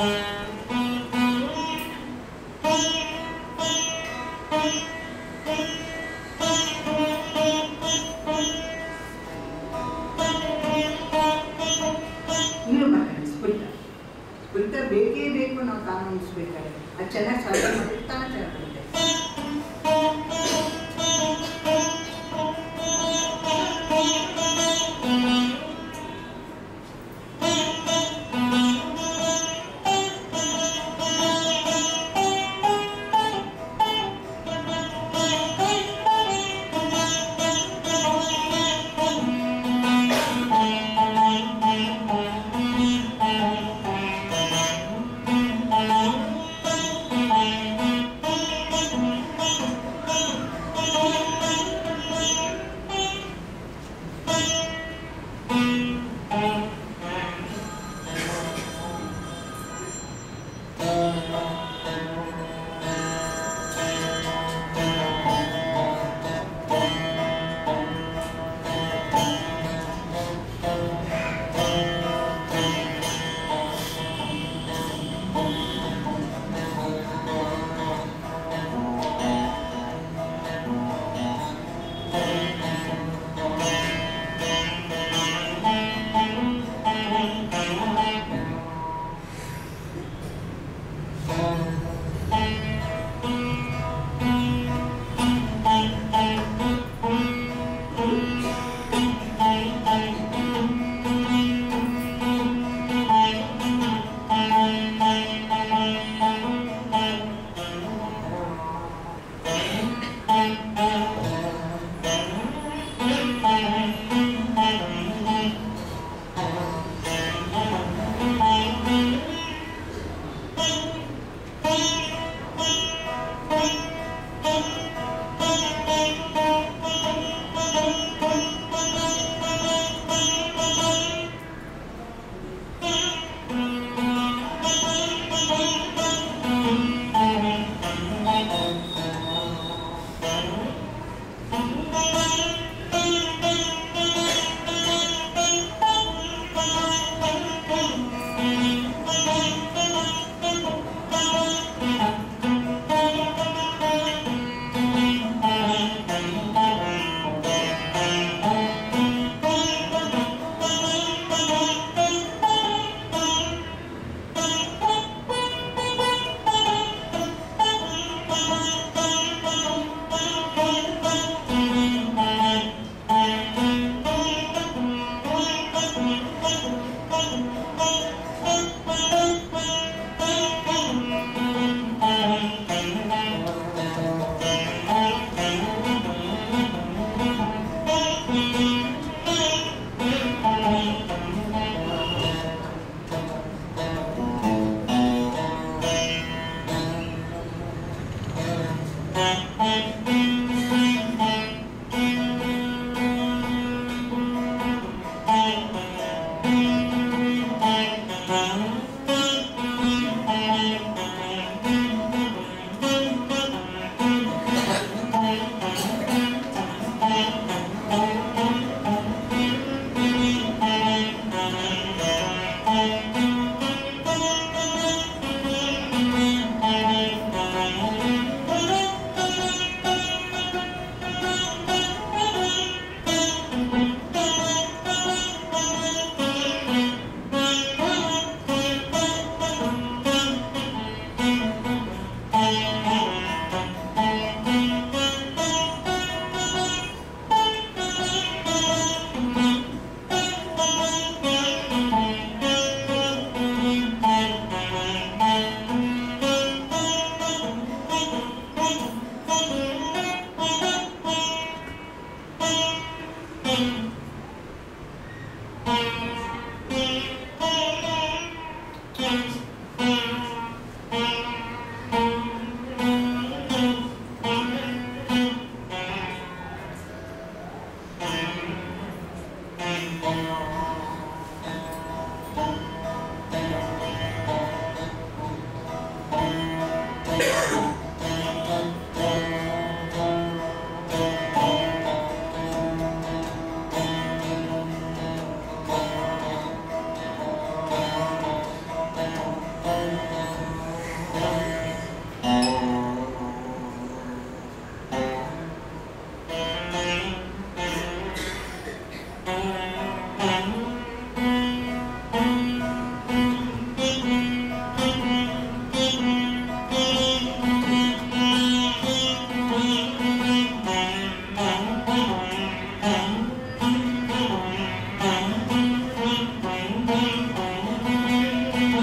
ಇನ್ನೂ ಮಾತಾಡಿ ಸ್ಫುರಿತ ಸ್ಫುರಿತ ಬೇಕೇ ಬೇಕು ನಾವು ತಾನು ಅನಿಸ್ಬೇಕಾದ್ರೆ ಅದು ಚೆನ್ನಾಗಿ ಸಾಧನೆ ಮಾಡಿದ್ರೆ ತಾನು ಚೆನ್ನಾಗಿ ಬರುತ್ತೆ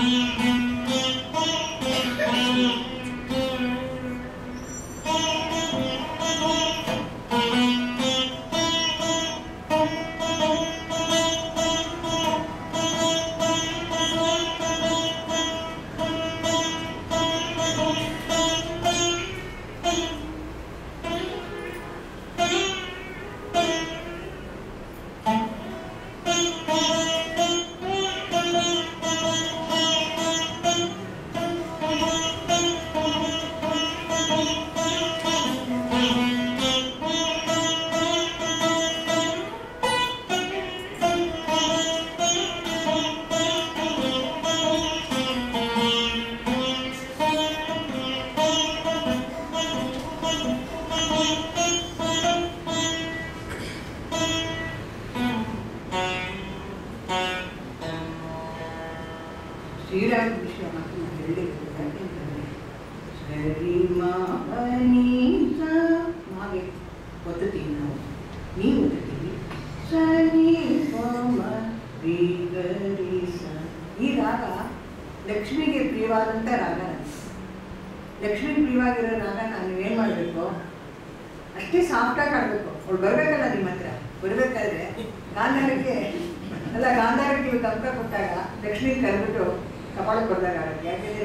ಶ್ರೀರಾಮ ವಿಷಯ ಮಾತ್ರ ನಾನು ಹೇಳಲಿಕ್ಕೆ ಯಾಕೆಂತಂದರೆ ಸರಿ ಮಾನೀಸ ಮಾಗೆ ಒತ್ತುತ್ತೀವಿ ನಾವು ನೀವು ಒತ್ತುತ್ತೀವಿ ಸರಿ ಪಮ ರೀ ಗರಿ ಸ ಈ ರಾಗ ಲಕ್ಷ್ಮಿಗೆ ಪ್ರಿಯವಾದಂಥ ರಾಗ ನನಗೆ. ಲಕ್ಷ್ಮಿಗೆ ಪ್ರಿಯವಾಗಿರೋ ರಾಗ ನಾನು ಏನು ಮಾಡಬೇಕು ಅಷ್ಟೇ ಸಾಫ್ಟಾಗಿ ಆಡಬೇಕು ಅವಳು ಬರಬೇಕಲ್ಲ ನಿಮ್ಮ ಹತ್ರ ಬರಬೇಕಾದ್ರೆ ಗಾಂಧಾರಕ್ಕೆ ಅಲ್ಲ ಗಾಂಧಾರಕ್ಕೆ ನೀವು ಕಂಕ ಕೊಟ್ಟಾಗ ಲಕ್ಷ್ಮಿ ಕರೆದ್ಬಿಟ್ಟು ಕಪಾಳ ಕೊಡ್ದಾಗ ಆಗುತ್ತೆ ಯಾಕೆಂದ್ರೆ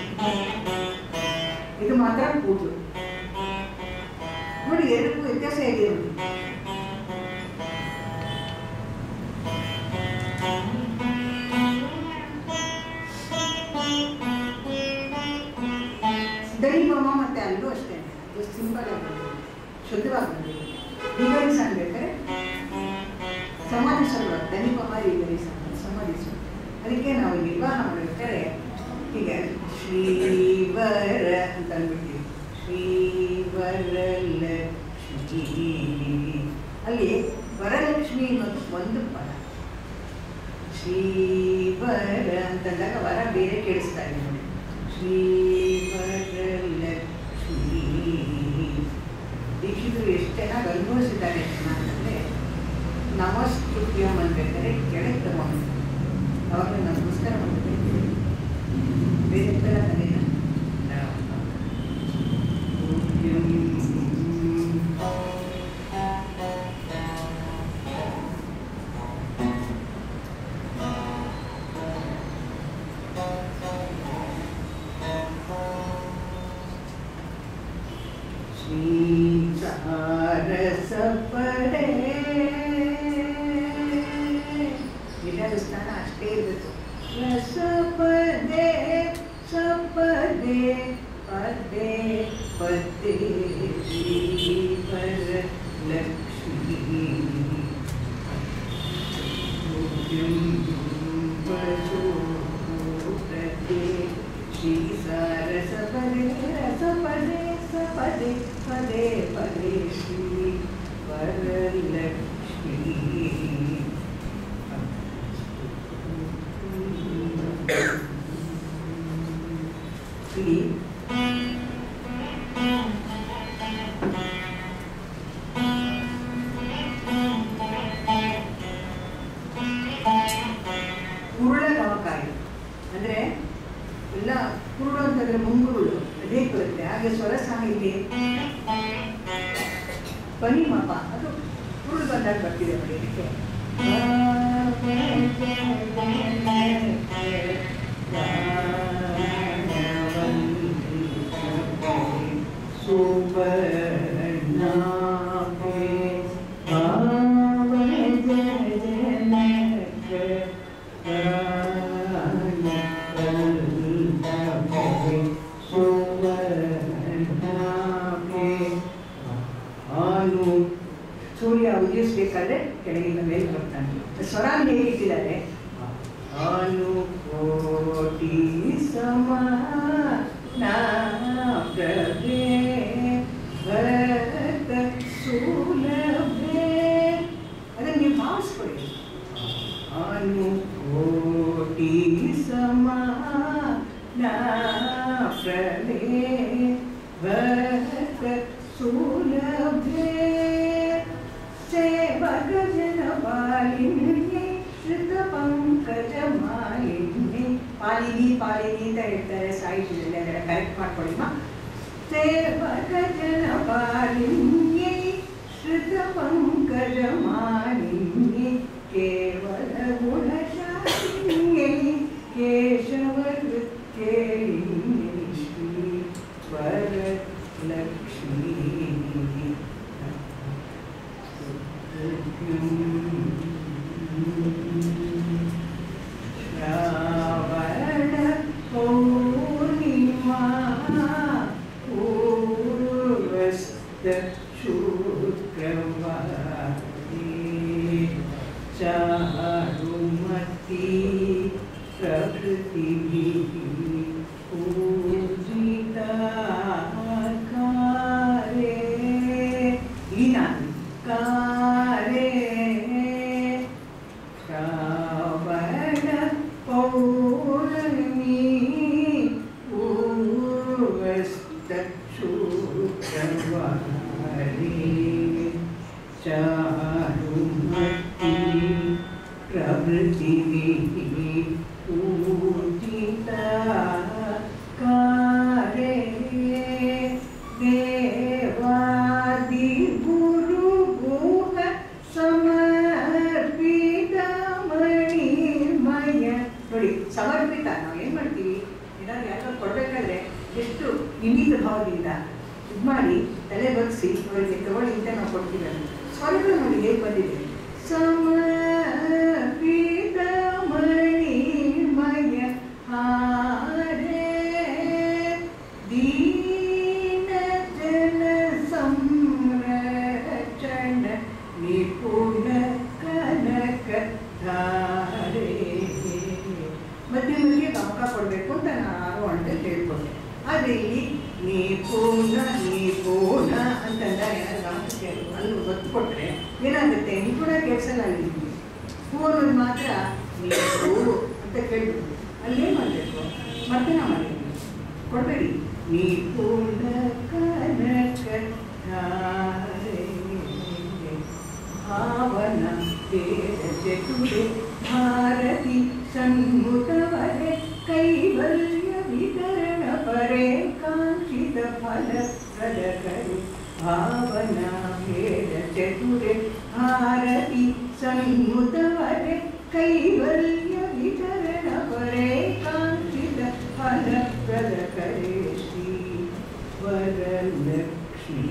ಇದು ಮಾತ್ರ ಕೂತು ನೋಡಿ ಎರಡಕ್ಕೂ ವ್ಯತ್ಯಾಸ ಹೇಗಿದೆ ನೋಡಿ ದನಿ ಮಮ ಮತ್ತೆ ಅಲ್ಲೂ ಅಷ್ಟೇ ಅದು ಸಿಂಪಲ್ ಆಗಿ ಬಂದಿದೆ. ಶುದ್ಧವಾಗಿ ಬಂದಿದೆ ಹೀಗರಿಸ ಅನ್ಬೇಕಾದ್ರೆ ಸಮಾಧಿಸಲು ದನಿ ಮಮ ಹೀಗರಿಸ ಸಮಾಧಿಸು ಅದಕ್ಕೆ ನಾವು ನಿರ್ವಾಹ ಮಾಡಬೇಕಾದ್ರೆ ಹೀಗೆ ಶ್ರೀವರ ಅಂತ ಅಂದ್ಬಿಡ್ತೀವಿ ಶ್ರೀವರಲಕ್ಷ್ಮೀ ಅಲ್ಲಿ ವರಲಕ್ಷ್ಮಿ ಅನ್ನೋದು ಒಂದು ಪದ ಶ್ರೀವರ ಅಂತಂದಾಗ ವರ ಬೇರೆ ಕೇಳಿಸ್ತಾ ಇದೆ ನೋಡಿ ಶ್ರೀವರಲಕ್ಷ್ಮೀ ದೀಕ್ಷಿತರು ಎಷ್ಟು ಚೆನ್ನಾಗಿ ಅನುಭವಿಸಿದ್ದಾರೆ ಅಂತಂದರೆ ನಮಸ್ತುಭ್ಯಂ ಅನ್ಬೇಕಾದ್ರೆ ಕೆಳಗೆ ತಗೊಂಡು ಅವಾಗ ನಾನು ನಮಸ್ಕಾರ ಮಾಡಬೇಕು ಬೇರೆ ಥರ ಕಲಿನ ರಸಪಡೆ ಎಲ್ಲರೂ ಸ್ಥಾನ ಅಷ್ಟೇ ಇರಬೇಕು ರಸಪದೆ ಸಪದೆ ಪದೇ ಪದೇ ಶ್ರೀವರ ಲಕ್ಷ್ಮೀ ಶ್ರೀ ಸರಸಪದೆ ರಸಪದೆ ಸಪದೆ ಪದೇ ಪದೇ ಶ್ರೀ ವರಲಕ್ಷ್ಮೀ ಇಲ್ಲಿ ಕುರುಳ ಗಮಕಾಯಿ ಅಂದರೆ ಎಲ್ಲ ಕುರುಳು ಅಂತಂದ್ರೆ ಮುಂಗುರುಳು ಅದೇ ಬರುತ್ತೆ ಹಾಗೆ ಸ್ವರ ಸಾಹಿತ್ಯ ಬನ್ನಿ ಮಾಪ ಅದು ಕುರುಳು ಬಂದಾಗ ಬರ್ತಿದೆ ನೋಡಿ ಇದಕ್ಕೆ ಆನು ಸೂರ್ಯ ಉದಯಿಸ್ಬೇಕಾದ್ರೆ ಕೆಳಗಿಂದ ಮೇಲೆ ಬರ್ತಾನೆ ಸ್ವರ ಹೇಗೆ ಇಟ್ಟಿದ್ದಾರೆ ಆನು ಕೋಟಿ ಸಮ ಪ್ರಭೆ ಭರತ ಸುಲಭೆ ಅದನ್ನು ನೀವು ಭಾವಿಸ್ಕೊಳ್ಳಿ ಆನು ಕೋಟಿ ಸಮ ಪ್ರಭೆ ಭರತ ಸುಲಭೆ सेवगजनपालिन्ये श्रुतपङ्कजमालिन्ये ಪಾಲಿನಿ ಪಾಲಿನಿ ಅಂತ ಹೇಳ್ತಾರೆ ಸಾಹಿತ್ಯದಲ್ಲಿ ಅದರ ಕರೆಕ್ಟ್ ಮಾಡ್ಕೊಳ್ಳಿ ಮಾ ಸೇವಕ ಜನ ಪಾಲಿನ್ಯೈ ಶ್ರುತ ಪಂಕಜ ಮಾಲಿನ್ಯೈ ಕೇವಲ ಗುಣಶಾಲಿನ್ಯೈ ಕೇಶವ ಕೃತ್ಯೈ ಶ್ರೀ ವರಲಕ್ಷ್ಮೀ ಶ್ರಾವಣ ಪೌರ್ಣಿಮಾ ಪೂರ್ವಸ್ತ ಶುಕ್ರವಾರಿ ಚಾರುಮತಿ ಪ್ರಕೃತಿಭಿः ಪೂಜಿತಾ ಕಾರೇ ಈ ನಾನು ಕಾರೇ ಶ್ರಾವಣ ಪೌರ್ಣಮಿ ಪೂರ್ವಸ್ತ ಶುಕ್ರವಾರಿ ಚಾರುಮತಿ ಪ್ರವೃತ್ತಿವಿः ಪೂಜಿತಾ ಕಾರೇ ದೇವಾದಿ ಗುರು ಗುಹ ಸಮರ್ಪಿತ ಮಣಿಮಯ ನೋಡಿ ಸಮರ್ಪಿತ ನಾವು ಏನು ಮಾಡ್ತೀವಿ ಏನಾದ್ರು ಯಾರು ಕೊಡಬೇಕಾದ್ರೆ ಎಷ್ಟು ವಿನೀತ ಭಾವದಿಂದ ಇದು ಮಾಡಿ ತಲೆ ಬಗ್ಸಿ ಅವರಿಗೆ ತಗೊಳ್ಳಿ ಅಂತ ನಾವು ಕೊಡ್ತೀವಿ ಅದನ್ನ. ಸ್ವರ್ಗ ನೋಡಿ ಹೇಗೆ ಬಂದಿದೆ ಸಮರ್ಪಿತ ಮಣಿಮಯ ಹಾರೇ ದೀನ ಜನ ಸಂರಕ್ಷಣ ನಿಪುಣ ಕನಕ ಧಾರೆ ಮಧ್ಯೆ ಮಧ್ಯೆ ಗಮಕ ಕೊಡಬೇಕು ಅಂತ ನಾನು ಅಂತ ತಿಳ್ಕೊಂಡೆ ಆದರೆ ಇಲ್ಲಿ ನಿಪುಣ ನಿಪುಣ ಅಂತಂದ ಏನಾದ್ರು ಗಮಕಕ್ಕೆ ಅಲ್ಲಿ ಒತ್ತು ಕೊಟ್ಟರೆ ಏನಾಗುತ್ತೆ ನಿಪುಣ ಕೆಲಸ ಇಲ್ಲಿ ಹೂವನ್ನು ಮಾತ್ರ ನೀವು ಅಂತ ಕೇಳ್ಬೋದು ಅಲ್ಲೇನು ಮಾಡಬೇಕು ಮತ್ತೆ ನಾವು ಮಾಡಬೇಕು ಕೊಡಬೇಡಿ ನಿಪುಣ ಕನಕ ಧಾರೆ ಭಾವನ ವೇದ ಚತುರೆ ಭಾರತಿ ಸನ್ಮುಖವರೆ ಕೈವಲ್ಯ ವಿತರಣ ಪರೆ ಕಾಂಕ್ಷಿತ ಫಲ ಪ್ರದಕರು ಭಾವನ ವೇದ ಚತುರೆ ಭಾರತಿ ಸನ್ಮುಖವರೆ ಕೈವಲ್ಯ ವಿತರಣ ಪರೆ ಕಾಂಕ್ಷಿತ ಫಲ ಪ್ರದಕರೆ ಶ್ರೀ ವರಲಕ್ಷ್ಮೀ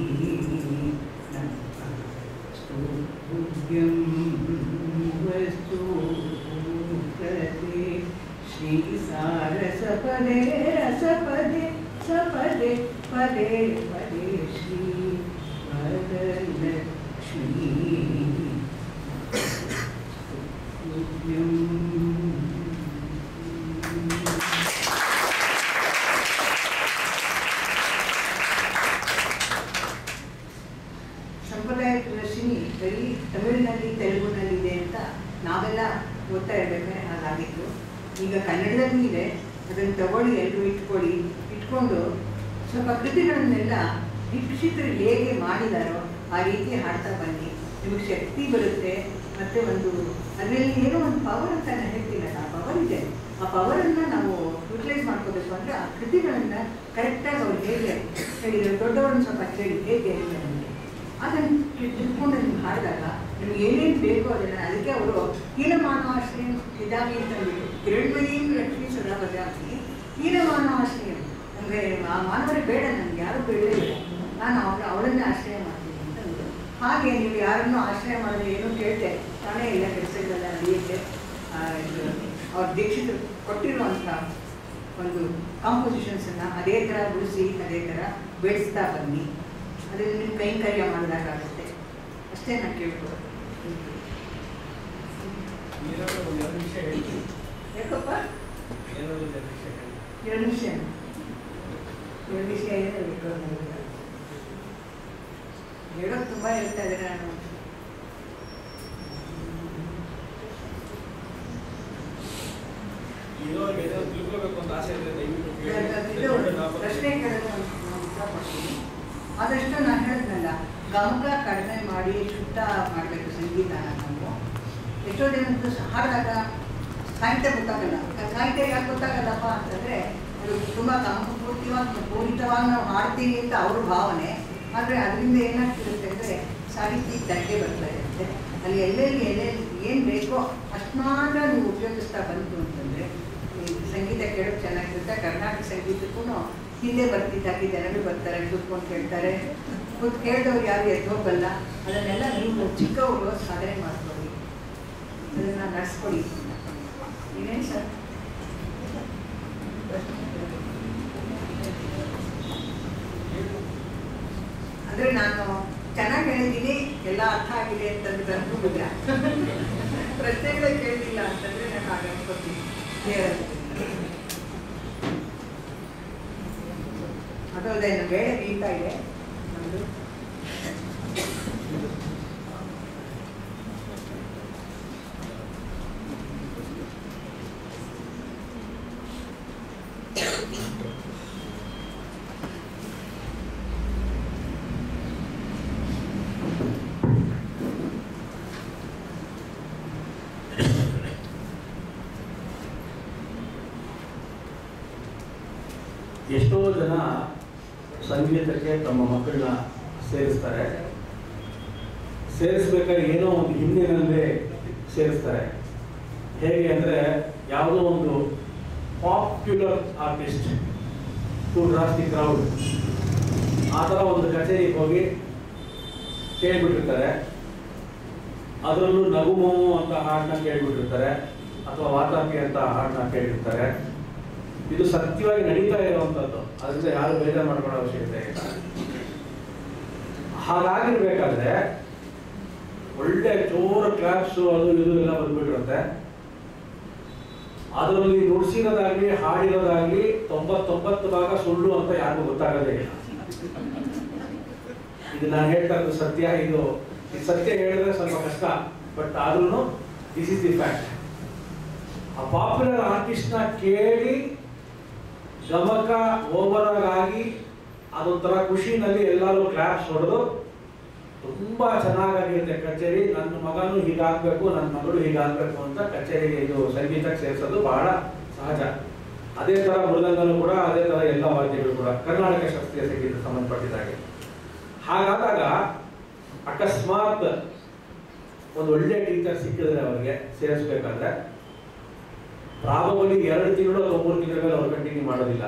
स्तुभ्यं वस्तु प्रते श्रीसारसपदे रसपदे सपदे पदे पदे श्री वरलक्ष्मी स्तुभ्यम् ಸಂಪ್ರದಾಯ ಪ್ರದರ್ಶಿನಿ ಬರೀ ತಮಿಳಿನಲ್ಲಿ ತೆಲುಗುನಲ್ಲಿದೆ ಅಂತ ನಾವೆಲ್ಲ ಓದ್ತಾ ಇರ್ಬೇಕಾದ್ರೆ ಹಾಗಾಗಿತ್ತು ಈಗ ಕನ್ನಡದಲ್ಲೂ ಇದೆ ಅದನ್ನು ತಗೊಳ್ಳಿ ಎಲ್ಲರೂ ಇಟ್ಕೊಳ್ಳಿ ಇಟ್ಕೊಂಡು ಸ್ವಲ್ಪ ಕೃತಿಗಳನ್ನೆಲ್ಲ ದೀಕ್ಷಿತರು ಹೇಗೆ ಮಾಡಿದಾರೋ ಆ ರೀತಿ ಹಾಡ್ತಾ ಬನ್ನಿ ನಿಮಗೆ ಶಕ್ತಿ ಬರುತ್ತೆ ಮತ್ತೆ ಒಂದು ಅದರಲ್ಲಿ ಏನೋ ಒಂದು ಪವರ್ ಅಂತ ನಾನು ಹೇಳ್ತೀನಲ್ಲ ಆ ಪವರ್ ಇದೆ ಆ ಪವರನ್ನು ನಾವು ಯುಟಿಲೈಸ್ ಮಾಡ್ಕೋಬೇಕು ಅಂದರೆ ಆ ಕೃತಿಗಳನ್ನು ಕರೆಕ್ಟಾಗಿ ಅವ್ರು ಹೇಗೆ ಹೇಳಿದ್ರು ದೊಡ್ಡವ್ರನ್ನ ಸ್ವಲ್ಪ ಕೇಳಿ ಹೇಗೆ ಅಂತ ನಮಗೆ ಅದನ್ನು ತಿಳ್ಕೊಂಡು ನಿಮ್ಗೆ ಹಾಡಿದಾಗ ನಿಮ್ಗೆ ಏನೇನು ಬೇಕೋ ಅದನ್ನು ಅದಕ್ಕೆ ಅವರು ಹೀನಮಾನವಾಶ್ರಯ ಇದಾಗಿ ಅಂತ ಕಿರಣ್ಮಯಿಂ ಲಕ್ಷ್ಮೀ ಸದಾ ಬಜಾತಿ ಹೀನಮಾನವಾಶ್ರಯ ನಮಗೆ ಆ ಮಾನವರೇ ಬೇಡ ನನಗೆ ಯಾರು ಬೇಡೇ ಬೇಡ ನಾನು ಅವಳ ಅವಳನ್ನೇ ಆಶ್ರಯ ಮಾಡ್ತೀನಿ ಅಂತ ಅಂದ್ರು. ಹಾಗೆ ನೀವು ಯಾರನ್ನೂ ಆಶ್ರಯ ಮಾಡಿದ್ರೆ ಏನೂ ಕೇಳ್ತೆ ತಾನೇ ಇಲ್ಲ ಕೆಲಸಗಳೆಲ್ಲ ನಡೆಯುತ್ತೆ ಆ, ಇದು ಅವ್ರ ದೀಕ್ಷಿತರು ಕೊಟ್ಟಿರುವಂಥ ಒಂದು ಕಾಂಪೋಸಿಷನ್ಸನ್ನು ಅದೇ ಥರ ಉಳಿಸಿ ಅದೇ ಥರ ಬೆಳೆಸ್ತಾ ಬನ್ನಿ ಅದನ್ನು ನಿಮ್ಮ ಕೈಂಕರ್ಯ ಮಾಡಿದಾಗುತ್ತೆ ಅಷ್ಟೇ ನಾನು ಕೇಳ್ಕೊಡೋದು ಏನಾದ್ರು ಒಂದು ಎರಡು ನಿಮಿಷ ಹೇಳ್ತೀನಿ ಯಾಕಪ್ಪ ಏನಾದ್ರು ಒಂದು ಎರಡು ನಿಮಿಷ ಹೇಳಿ ಎರಡು ನಿಮಿಷ ಎರಡು ವಿಷಯ ಹೇಳಬೇಕು ಹೇಳೋದು ತುಂಬ ಹೇಳ್ತಾ ಇದ್ದಾರೆ ನಾನು ಇರೋರಿಗೆ ಏನೋ ತಿಳ್ಕೊಬೇಕು ಅಂತ ಆಸೆ ಇದ್ರೆ ದಯವಿಟ್ಟು ಕೇಳಿ. ಇದು ದಯವಿಟ್ಟು ನಾವು ಪ್ರಶ್ನೆ ಕೇಳೋದು ನಾನು ಇಷ್ಟಪಡ್ತೀನಿ ಆದಷ್ಟು ನಾನು ಹೇಳಿದ್ನಲ್ಲ ಗಮಕ ಕಡಿಮೆ ಮಾಡಿ ಶುದ್ಧ ಮಾಡಬೇಕು ಸಂಗೀತನ ನಾವು ಎಷ್ಟೋ ದಿನ ಹಾಡಿದಾಗ ಸಾಹಿತ್ಯ ಗೊತ್ತಾಗಲ್ಲ ಸಾಹಿತ್ಯ ಯಾಕೆ ಗೊತ್ತಾಗಲ್ಲಪ್ಪ ಅಂತಂದರೆ ಅದು ತುಂಬ ಸಂಪೂರ್ತಿವಾಗಿ ಪೂರಿತವಾಗಿ ನಾವು ಹಾಡ್ತೀವಿ ಅಂತ ಅವ್ರ ಭಾವನೆ ಆದರೆ ಅದರಿಂದ ಏನಾಗ್ತಿರುತ್ತೆ ಅಂದರೆ ಸಾಹಿತ್ಯ ಧಕ್ಕೆ ಬರ್ತಾ ಇರುತ್ತೆ ಅಲ್ಲಿ ಎಲ್ಲೆಲ್ಲಿ ಎಲ್ಲೆಲ್ಲಿ ಏನು ಬೇಕೋ ಅಷ್ಟು ಮಾತ್ರ ನೀವು ಉಪಯೋಗಿಸ್ತಾ ಬಂತು ಅಂತಂದರೆ ಸಂಗೀತ ಕೇಳೋಕೆ ಚೆನ್ನಾಗಿರುತ್ತೆ ಕರ್ನಾಟಕ ಸಂಗೀತಕ್ಕೂ ಹಿಂದೆ ಬರ್ತಿದ್ದಾಗಿ ಜನಗಳು ಬರ್ತಾರೆ ಕೂತ್ಕೊಂಡು ಕೇಳ್ತಾರೆ ಕೂತ್ ಕೇಳಿದವ್ರು ಯಾರು ಎದ್ದು ಹೋಗಲ್ಲ ಅದನ್ನೆಲ್ಲ ನೀವು ಚಿಕ್ಕವರು ಸಾಧನೆ ಮಾಡ್ಕೊಳ್ಳಿ ಅದನ್ನು ನಡೆಸ್ಕೊಡಿ ಇನ್ನೇನು ಸರ್ ಅಂದರೆ ನಾನು ಚೆನ್ನಾಗಿ ಹೇಳಿದ್ದೀನಿ ಎಲ್ಲ ಅರ್ಥ ಆಗಿದೆ ಅಂತಂದ್ರೆ ಅನ್ಕೊಂಡಿಲ್ಲ ಪ್ರಶ್ನೆಗಳೇ ಕೇಳಿಲ್ಲ ಅಂತಂದ್ರೆ ನಾನು ಹಾಗೆ ಅನ್ಕೋತೀನಿ ಅದಲ್ಲದೆ ನನ್ನ ಬೇಳೆ ಬೀಳ್ತಾ ಇದೆ ನಮ್ಮದು ಎಷ್ಟೋ ಜನ ಸಂಗೀತಕ್ಕೆ ತಮ್ಮ ಮಕ್ಕಳನ್ನ ಸೇರಿಸ್ತಾರೆ ಸೇರಿಸ್ಬೇಕಾದ್ರೆ ಏನೋ ಒಂದು ಹಿಂದಿನಲ್ಲೇ ಸೇರಿಸ್ತಾರೆ ಹೇಗೆ ಅಂದರೆ ಯಾವುದೋ ಒಂದು popular artist to draws the crowd ಆ ಥರ ಒಂದು ಕಚೇರಿಗೆ ಹೋಗಿ ಕೇಳ್ಬಿಟ್ಟಿರ್ತಾರೆ ಅದರಲ್ಲೂ ನಗುಮೋಮು ಅಂತ ಹಾಡನ್ನ ಕೇಳ್ಬಿಟ್ಟಿರ್ತಾರೆ ಅಥವಾ ವಾತಾಪಿ ಅಂತ ಹಾಡನ್ನ ಕೇಳಿರ್ತಾರೆ ಇದು ಸತ್ಯವಾಗಿ ನಡೀತಾ ಇರುವಂಥದ್ದು ಅದರಿಂದ ಯಾರು ಬೇಜಾರು ಮಾಡ್ಕೊಳ್ಳೋ ಅವಶ್ಯಕತೆ ಇಲ್ಲ ಹಾಗಾಗಿರ್ಬೇಕಾದ್ರೆ ಒಳ್ಳೆ ಜೋರ ಕ್ಲಾಪ್ಸು ಅದು ಇದು ಎಲ್ಲ ಬಂದ್ಬಿಟ್ಟಿರುತ್ತೆ ಅದರಲ್ಲಿ ನುಡಿಸಿರೋದಾಗ್ಲಿ ಹಾಡಿರೋದಾಗ್ಲಿ ತೊಂಬತ್ತೊಂಬತ್ತು ಭಾಗ ಸುಳ್ಳು ಅಂತ ಯಾರಿಗೂ ಗೊತ್ತಾಗೋದೇ ಇಲ್ಲ ಇದು ನಾನು ಹೇಳ್ತಾ ಇರೋದು ಸತ್ಯ ಇದು ಇದು ಸತ್ಯ ಹೇಳಿದ್ರೆ ಸ್ವಲ್ಪ ಕಷ್ಟ ಬಟ್ ಆದ್ರೂ ದಿಸ್ ಇಸ್ ದಿ ಫ್ಯಾಕ್ಟ್ ಆ ಪಾಪ್ಯುಲರ್ ಆರ್ಟಿಸ್ಟ್ನ ಕೇಳಿ ಗಮಕ ಓವರ್ ಆಗಿ ಅದೊಂಥರ ಖುಷಿನಲ್ಲಿ ಎಲ್ಲರೂ ಕ್ಲಾಪ್ಸ್ ಹೊಡೆದು ತುಂಬಾ ಚೆನ್ನಾಗಾಗಿರುತ್ತೆ ಕಚೇರಿ ನನ್ನ ಮಗನೂ ಹೀಗಾಗಬೇಕು ನನ್ನ ಮಗಳು ಹೀಗಾಗಬೇಕು ಅಂತ ಕಚೇರಿಗೆ ಇದು ಸಂಗೀತಕ್ಕೆ ಸೇರಿಸೋದು ಬಹಳ ಸಹಜ ಅದೇ ತರ ಮೃದಂಗನೂ ಕೂಡ ಅದೇ ತರ ಎಲ್ಲ ವಾದ್ಯಗಳು ಕೂಡ ಕರ್ನಾಟಕ ಶಾಸ್ತ್ರೀಯ ಸಂಗೀತ ಸಂಬಂಧಪಟ್ಟಿದ್ದಾಗೆ ಹಾಗಾದಾಗ ಅಕಸ್ಮಾತ್ ಒಂದು ಒಳ್ಳೆ ಟೀಚರ್ ಸಿಕ್ಕಿದ್ರೆ ಅವರಿಗೆ ಸೇರಿಸ್ಬೇಕಾದ್ರೆ ಪ್ರಾಬಬಲಿ ಎರಡು ತಿಂಗಳು ಅಥವಾ ಮೂರು ತಿಂಗಳ ಮೇಲೆ ಅವ್ರು ಕಂಟಿನ್ಯೂ ಮಾಡೋದಿಲ್ಲ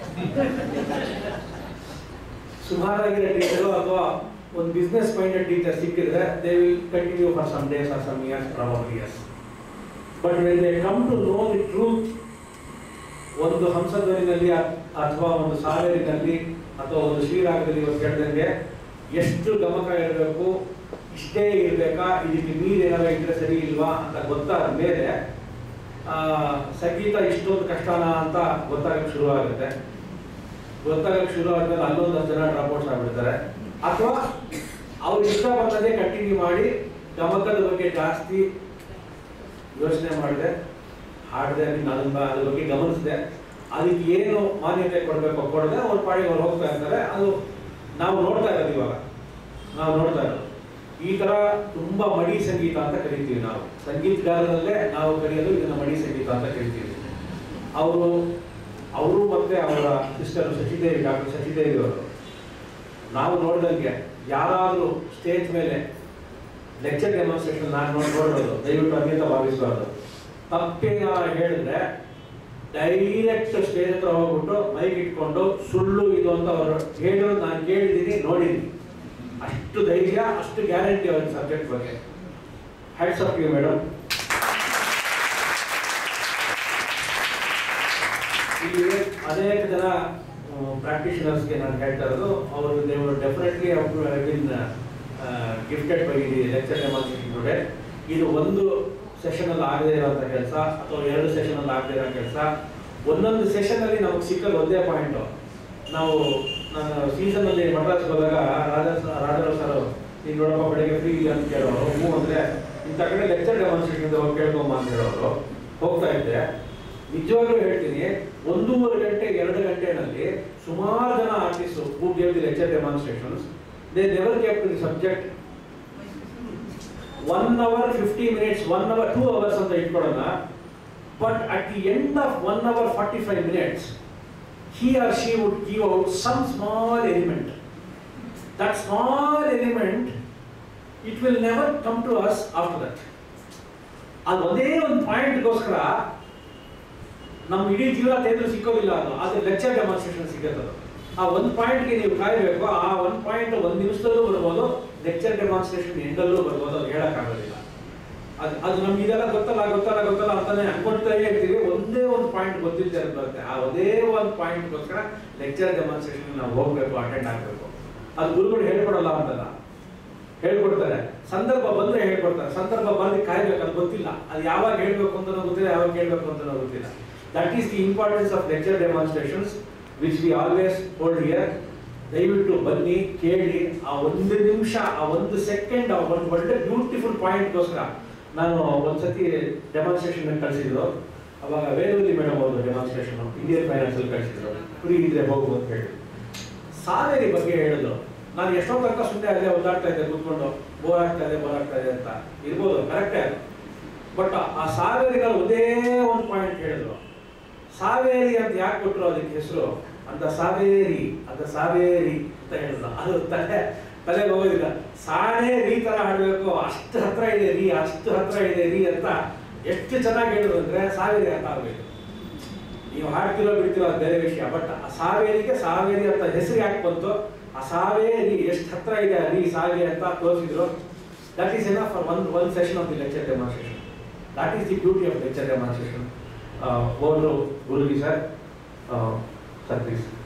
ಸುಮಾರಾಗಿರೋ ಟೀಚರು ಅಥವಾ ಒಂದು ಬಿಸ್ನೆಸ್ ಮೈಂಡೆಡ್ ಟೀಚರ್ ಸಿಕ್ಕಿದ್ರೆ they will continue for some days or some years probably years but when they come to know the truth ಒಂದು ಹಂಸಧ್ವನಿನಲ್ಲಿ ಅಥವಾ ಒಂದು ಸಾವೇರಿನಲ್ಲಿ ಅಥವಾ ಒಂದು ಶ್ರೀರಾಗದಲ್ಲಿ ಇವರು ಕೇಳ್ದಂಗೆ ಎಷ್ಟು ಗಮಕ ಇರಬೇಕು ಇಷ್ಟೇ ಇರಬೇಕಾ ಇದಕ್ಕೆ ಮೀರಿ ಏನಾದ್ರು ಇದ್ರೆ ಸರಿ ಇಲ್ವಾ ಅಂತ ಗೊತ್ತಾದ ಮೇಲೆ ಆ, ಸಂಗೀತ ಇಷ್ಟೊಂದು ಕಷ್ಟನಾ ಅಂತ ಗೊತ್ತಾಗಕ್ಕೆ ಶುರು ಆಗುತ್ತೆ ಗೊತ್ತಾಗಕ್ಕೆ ಶುರು ಆದ್ಮೇಲೆ ಅಲ್ಲೊಂದಷ್ಟು ಜನ ಡ್ರಾಪ್ಔಟ್ಸ್ ಆಗ್ಬಿಡ್ತಾರೆ ಅಥವಾ ಅವ್ರು ಇಷ್ಟ ಬಂದದೇ ಕಂಟಿನ್ಯೂ ಮಾಡಿ ಗಮಕದ ಬಗ್ಗೆ ಜಾಸ್ತಿ ಯೋಚನೆ ಮಾಡಿದೆ ಹಾಡಿದೆ ಅದನ್ನ ಅದ್ರ ಬಗ್ಗೆ ಗಮನಿಸಿದೆ ಅದಕ್ಕೆ ಏನು ಮಾನ್ಯತೆ ಕೊಡಬೇಕು ಕೊಡದೆ ಅವ್ರ ಪಾಡಿಗೆ ಅವ್ರು ಹೋಗ್ತಾ ಇರ್ತಾರೆ ಅದು ನಾವು ನೋಡ್ತಾ ಇರೋದು ಇವಾಗ ನಾವು ನೋಡ್ತಾ ಇರೋದು ಈ ತರ ತುಂಬಾ ಮಡಿ ಸಂಗೀತ ಅಂತ ಕರಿತೀವಿ ನಾವು ಸಂಗೀತಗಾರರಲ್ಲೇ ನಾವು ಕರೆಯೋದು ಇದನ್ನ ಮಡಿ ಸಂಗೀತ ಅಂತ ಕರಿತೀವಿ ಅವರು ಅವರು ಮತ್ತೆ ಅವರ ಸಿಸ್ಟರ್ ಶಶಿದೇವಿ ಡಾಕ್ಟರ್ ಶಶಿದೇವಿ ಅವರು ನಾವು ನೋಡಿದಂಗೆ ಯಾರಾದರೂ ಸ್ಟೇಜ್ ಮೇಲೆ ಲೆಕ್ಚರ್ ಡೆಮಾನ್ಸ್ಟ್ರೇಷನ್ ನಾನು ನೋಡಿ ನೋಡೋದು ದಯವಿಟ್ಟು ಅನ್ಯತ ಭಾವಿಸಬಾರ್ದು ತಪ್ಪೇನಾರ ಹೇಳಿದ್ರೆ ಡೈರೆಕ್ಟ್ ಸ್ಟೇಜ್ ಹತ್ರ ಹೋಗ್ಬಿಟ್ಟು ಮೈಕ್ ಇಟ್ಕೊಂಡು ಸುಳ್ಳು ಇದು ಅಂತ ಅವರು ಹೇಳಿರೋದು ನಾನು ಕೇಳಿದ್ದೀನಿ ನೋಡಿದ್ದೀನಿ ಅಷ್ಟು ಧೈರ್ಯ ಅಷ್ಟು ಗ್ಯಾರಂಟಿ ಅವ್ರ ಸಬ್ಜೆಕ್ಟ್ ಬಗ್ಗೆ ಹ್ಯಾಟ್ಸ್ ಅಪ್ ಯು ಮೇಡಮ್ ಇಲ್ಲಿ ಅನೇಕ ಜನ ಪ್ರಾಕ್ಟೀಷನರ್ಸ್ಗೆ ನಾನು ಹೇಳ್ತಾ ಇರೋದು ಅವರು ದೇವರು definitely been gifted by the lecture demonstration today ಇದು ಒಂದು ಸೆಷನ್ ಅಲ್ಲಿ ಆಗದೆ ಇರೋಂಥ ಕೆಲಸ ಅಥವಾ ಎರಡು ಸೆಷನ್ ಅಲ್ಲಿ ಆಗದೆ ಇರೋ ಕೆಲಸ ಒಂದೊಂದು ಸೆಷನ್ ಅಲ್ಲಿ ನಮಗೆ ಸಿಕ್ಕದು ಒಂದೇ ಪಾಯಿಂಟ್ ನಾವು ನಾನು ಸೀಸನ್ ಅಲ್ಲಿ ಮಡ್ರಾಸ್ ಹೋದಾಗ ರಾಜ ರಾಜರಾವ್ ಸರ್ ನೀನು ನೋಡಪ್ಪ ಬೆಳಗ್ಗೆ ಫ್ರೀ ಇಲ್ಲ ಅಂತ ಕೇಳೋರು ಹ್ಞೂ ಅಂದ್ರೆ ಇಂಥ ಕಡೆ ಲೆಕ್ಚರ್ ಡೆಮಾನ್ಸ್ಟ್ರೇಷನ್ ಹೋಗಿ ಕೇಳ್ಕೊಂಬ ಅಂತ ಹೇಳೋರು ಹೋಗ್ತಾ ಇದ್ದೆ ನಿಜವಾಗ್ಲೂ ಹೇಳ್ತೀನಿ ಒಂದೂವರೆ ಗಂಟೆ ಎರಡು ಗಂಟೆನಲ್ಲಿ ಸುಮಾರು ಜನ artist who gave the lecture demonstrations they never kept the subject one hour fifty minutes one hour two hours ಅಂತ ಇಟ್ಕೊಳ್ಳೋಣ But at the end of one hour 45 minutes, he or she would give out some small element. That small element, it will never come to us after that. ಅದು ಒಂದೇ ಒಂದು ಪಾಯಿಂಟ್ಗೋಸ್ಕರ ನಮ್ಮ ಇಡೀ ಜೀವನ ತೆಗೆದು ಸಿಕ್ಕೋದಿಲ್ಲ ಅದು ಅದು ಲೆಕ್ಚರ್ ಡೆಮಾನ್ಸ್ಟ್ರೇಷನ್ ಸಿಗುತ್ತೆ ಅದು ಆ ಒಂದು ಪಾಯಿಂಟ್ಗೆ ನೀವು ಕಾಯಬೇಕು ಆ ಒಂದು ಪಾಯಿಂಟ್ ಒಂದು ನಿಮಿಷದಲ್ಲೂ ಬರ್ಬೋದು ಲೆಕ್ಚರ್ ಡೆಮಾನ್ಸ್ಟ್ರೇಷನ್ ಎಂಡಲ್ಲೂ ಬರ್ಬೋದು ಅದು ಹೇಳೋಕ್ಕಾಗೋದಿಲ್ಲ ಅದು ಅದು ನಮ್ಗೆ ಇದೆಲ್ಲ ಗೊತ್ತಲ್ಲ ಗೊತ್ತಲ್ಲ ಗೊತ್ತಲ್ಲ ಅಂತಾನೆ ಅನ್ಕೊಳ್ತಾ ಇರ್ತೀವಿ ಒಂದೇ ಒಂದು ಪಾಯಿಂಟ್ ಗೊತ್ತಿಲ್ಲದೆ ಇರೋದು ಬರುತ್ತೆ ಆ ಒಂದೇ ಒಂದು ಪಾಯಿಂಟ್ಗೋಸ್ಕರ ಲೆಕ್ಚರ್ ಡೆಮಾನ್ಸ್ಟ್ರೇಷನ್ ನಾವು ಹೋಗ್ಬೇಕು ಅಟೆಂಡ್ ಆಗಬೇಕು ಅದು ಗುರುಗಳು ಹೇಳ್ಕೊಡಲ್ಲ ಅಂತಲ್ಲ ಹೇಳ್ಕೊಡ್ತಾರೆ ಸಂದರ್ಭ ಬಂದ್ರೆ ಹೇಳ್ಕೊಡ್ತಾರೆ ಸಂದರ್ಭ ಬಂದು ಕಾಯ್ಬೇಕು ಅದು ಗೊತ್ತಿಲ್ಲ ಅದು ಯಾವಾಗ ಹೇಳ್ಬೇಕು ಅಂತ ಗೊತ್ತಿಲ್ಲ ಯಾವಾಗ ಹೇಳ್ಬೇಕು ಅಂತ ಗೊತ್ತಿಲ್ಲ that is the importance of lecture demonstrations which we always hold here ದಯವಿಟ್ಟು ಬನ್ನಿ ಕೇಳಿ ಆ ಒಂದು ನಿಮಿಷ ಆ ಒಂದು ಸೆಕೆಂಡ್ ಆ ಒಂದು ಒಳ್ಳೆ ಬ್ಯೂಟಿಫುಲ್ ಪಾಯಿಂಟ್ಗೋಸ್ಕರ ನಾನು ಒಂದ್ಸತಿ ಡೆಮಾನ್ಸ್ಟ್ರೇಷನ್ ಕಳಿಸಿದ್ರು ಅವಾಗ ವೇದವತಿ ಮೇಡಮ್ ಅವರು ಡೆಮಾನ್ಸ್ಟ್ರೇಷನ್ ಇಂಡಿಯನ್ ಫೈನಾನ್ಸ್ ಅಲ್ಲಿ ಕಳಿಸಿದ್ರು ಫ್ರೀ ಇದ್ರೆ ಹೋಗು ಅಂತ ಹೇಳಿ ಸಾವೇರಿ ಬಗ್ಗೆ ಹೇಳಿದ್ರು ನಾನು ಎಷ್ಟೋ ತನಕ ಸುಮ್ಮನೆ ಅಲ್ಲೇ ಒದ್ದಾಡ್ತಾ ಇದ್ದೆ ಕೂತ್ಕೊಂಡು ಬೋರ್ ಆಗ್ತಾ ಇದೆ ಬೋರ್ ಆಗ್ತಾ ಇದೆ ಅಂತ ಇರ್ಬೋದು ಕರೆಕ್ಟೇ ಅದು ಬಟ್ ಆ ಸಾವೇರಿಗಳು ಒಂದೇ ಒಂದು ಪಾಯಿಂಟ್ ಹೇಳಿದ್ರು ಸಾವೇರಿ ಅಂತ ಯಾಕೆ ಕೊಟ್ಟರು ಅದಕ್ಕೆ ಹೆಸರು ಅಂತ ಸಾವೇರಿ ಅಂತ ಸಾವೇರಿ ಅಂತ ಹೇಳಿದ್ರು ಅದು ತಲೆ ತಲೆಗೆ ಹೋಗೋದಿಲ್ಲ ಸಾಣೆ ರೀ ತರ ಹಾಡಬೇಕು ಅಷ್ಟು ಹತ್ರ ಇದೆ ರೀ ಅಷ್ಟು ಹತ್ರ ಇದೆ ರೀ ಅಂತ ಎಷ್ಟು ಚೆನ್ನಾಗಿ ಹೇಳಿದ್ರು ಅಂದ್ರೆ ಸಾವೇರಿ ಅಂತ ಆಗ್ಬೇಕು ನೀವು ಹಾಡ್ತಿರೋ ಬಿಡ್ತಿರೋ ಅದು ಬೇರೆ ವಿಷಯ ಬಟ್ ಆ ಸಾವೇರಿಗೆ ಸಾವೇರಿ ಅಂತ ಹೆಸರು ಯಾಕೆ ಬಂತು ಆ ಸಾವೇರಿ ಎಷ್ಟು ಹತ್ರ ಇದೆ ಆ ರೀ ಸಾವೇರಿ ಅಂತ ತೋರಿಸಿದ್ರು that is enough for one one session of the lecture demonstration that is the beauty of lecture demonstration over ಗುರುಗಿ ಸರ್ ಸರ್ ಪ್ಲೀಸ್